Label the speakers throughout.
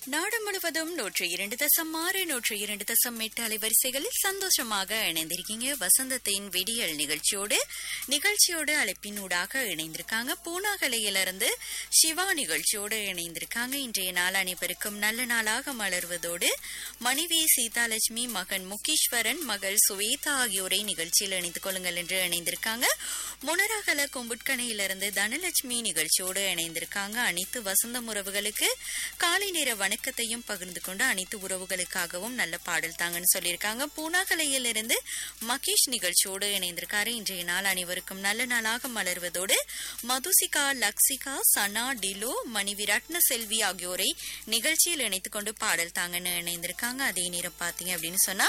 Speaker 1: நாடு முழுவதும் நூற்று இரண்டு தசம் ஆறு நூற்று இரண்டு தசம் எட்டு அலைவரிசைகளில் சந்தோஷமாக இணைந்திருக்கீங்க வசந்தத்தின் விடியல் நிகழ்ச்சியோடு நிகழ்ச்சியோடு அழைப்பினூடாக இணைந்திருக்காங்க பூனாகலையிலிருந்து சிவா நிகழ்ச்சியோடு இணைந்திருக்காங்க இன்றைய நாள் அனைவருக்கும் நல்ல நாளாக மலர்வதோடு மனைவி சீதாலட்சுமி மகன் முகீஸ்வரன் மகள் சுவேதா ஆகியோரை நிகழ்ச்சியில் இணைந்து கொள்ளுங்கள் என்று இணைந்திருக்காங்க முனராகல கும்புட்கணையிலிருந்து தனலட்சுமி நிகழ்ச்சியோடு இணைந்திருக்காங்க அனைத்து வசந்தம் உறவுகளுக்கு காலை நேர வணக்கத்தையும் பகிர்ந்து கொண்டு அனைத்து உறவுகளுக்காகவும் நல்ல பாடல் தாங்கன்னு சொல்லியிருக்காங்க பூனாகலையிலிருந்து மகேஷ் நிகழ்ச்சியோடு இணைந்திருக்காரு இன்றைய நாள் அனைவருக்கும் நல்ல நாளாக மலர்வதோடு மதுசிகா லக்ஸிகா சனா டிலோ மணிவி ரத்ன செல்வி ஆகியோரை நிகழ்ச்சியில் இணைத்துக் கொண்டு பாடல் தாங்கன்னு இணைந்திருக்காங்க அதே நேரம் பாத்தீங்க அப்படின்னு சொன்னா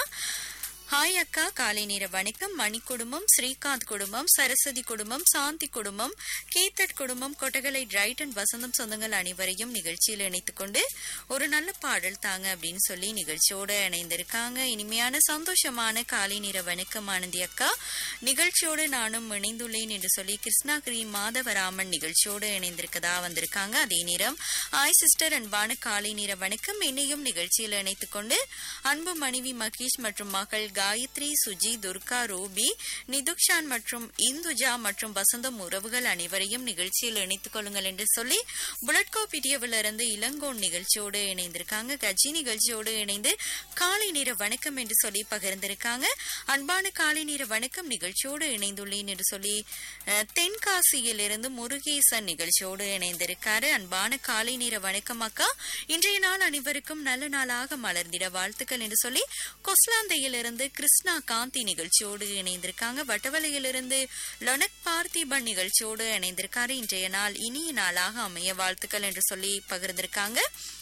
Speaker 1: ஹாய் அக்கா காலை நேர வணக்கம் மணி குடும்பம் ஸ்ரீகாந்த் குடும்பம் சரஸ்வதி குடும்பம் சாந்தி குடும்பம் கீதட் குடும்பம் கொட்டகலை ரைட் அண்ட் வசந்தம் சொந்தங்கள் அனைவரையும் நிகழ்ச்சியில் இணைத்துக் கொண்டு ஒரு நல்ல பாடல் தாங்க அப்படின்னு சொல்லி நிகழ்ச்சியோட இணைந்திருக்காங்க இனிமையான சந்தோஷமான காலை நேர வணக்கம் ஆனந்தி அக்கா நிகழ்ச்சியோடு நானும் இணைந்துள்ளேன் என்று சொல்லி கிருஷ்ணகிரி மாதவராமன் நிகழ்ச்சியோடு இணைந்திருக்கதா வந்திருக்காங்க அதே நேரம் ஆய் சிஸ்டர் அன்பான காலை நேர வணக்கம் என்னையும் நிகழ்ச்சியில் இணைத்துக் கொண்டு அன்பு மனைவி மகேஷ் மற்றும் மகள் காயத்ரி சுஜி துர்கா ரூபி நிதுக்ஷான் மற்றும் இந்துஜா மற்றும் வசந்தம் உறவுகள் அனைவரையும் நிகழ்ச்சியில் இணைத்துக் கொள்ளுங்கள் என்று சொல்லி புலட்கோ பிடியவிலிருந்து இளங்கோன் நிகழ்ச்சியோடு இணைந்திருக்காங்க கட்சி நிகழ்ச்சியோடு இணைந்து காலை நேர வணக்கம் என்று சொல்லி பகிர்ந்திருக்காங்க அன்பான காலை நேர வணக்கம் நிகழ்ச்சியோடு இணைந்துள்ளேன் என்று சொல்லி அஹ், தென்காசியிலிருந்து முருகேசன் நிகழ்ச்சியோடு இணைந்திருக்காரு அன்பான காலை நேர வணக்கம் அக்கா இன்றைய நாள் அனைவருக்கும் நல்ல நாளாக மலர்ந்திட வாழ்த்துக்கள் என்று சொல்லி கொஸ்லாந்தையிலிருந்து கிருஷ்ணா காந்தி நிகழ்ச்சியோடு இணைந்திருக்காங்க வட்டவலையிலிருந்து லொனக் பார்த்திபன் நிகழ்ச்சியோடு இணைந்திருக்காரு இன்றைய நாள் இனிய நாளாக அமைய வாழ்த்துக்கள் என்று சொல்லி பகிர்ந்திருக்காங்க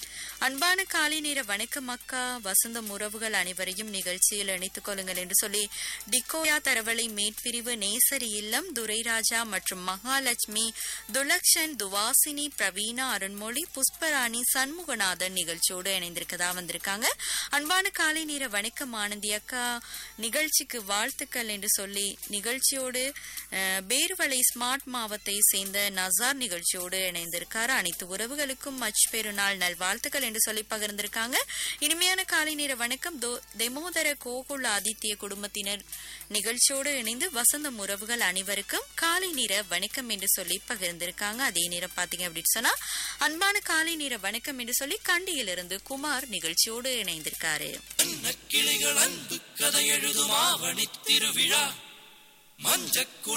Speaker 1: அன்பான காலை நேர வணக்கம் அக்கா வசந்தம் உறவுகள் அனைவரையும் நிகழ்ச்சியில் இணைத்துக் கொள்ளுங்கள் என்று சொல்லி டிக்கோயா தரவளை மேற்பிரிவு நேசரி இல்லம் துரைராஜா மற்றும் மகாலட்சுமி துலக்ஷன் துவாசினி பிரவீனா அருண்மொழி புஷ்பராணி சண்முகநாதன் நிகழ்ச்சியோடு இணைந்திருக்கதா வந்திருக்காங்க அன்பான காலை நேர வணக்கம் ஆனந்தி அக்கா நிகழ்ச்சிக்கு வாழ்த்துக்கள் என்று சொல்லி நிகழ்ச்சியோடு அஹ், பேருவளை ஸ்மார்ட் மாவத்தை சேர்ந்த நசார் நிகழ்ச்சியோடு இணைந்திருக்காரு அனைத்து உறவுகளுக்கும் மச் பெருநாள் நல்வாழ்த்துக்கள் என்று சொல்லி பகிர்ந்திருக்காங்க இனிமையான காலை நேர வணக்கம் தோ- தெமோதர கோகுல் ஆதித்ய குடும்பத்தினர் நிகழ்ச்சியோடு இணைந்து வசந்தம் உறவுகள் அனைவருக்கும் காலை நேர வணக்கம் என்று சொல்லி பகிர்ந்திருக்காங்க அதே நேரம் பாத்தீங்க அப்படின்னு சொன்னா அன்பான காலை நேர வணக்கம் என்று சொல்லி கண்டியிலிருந்து குமார் நிகழ்ச்சியோடு இணைந்திருக்காரு
Speaker 2: கிளைகள் அன்பு கதை எழுதும் ஆவணி திருவிழா மஞ்சக்குள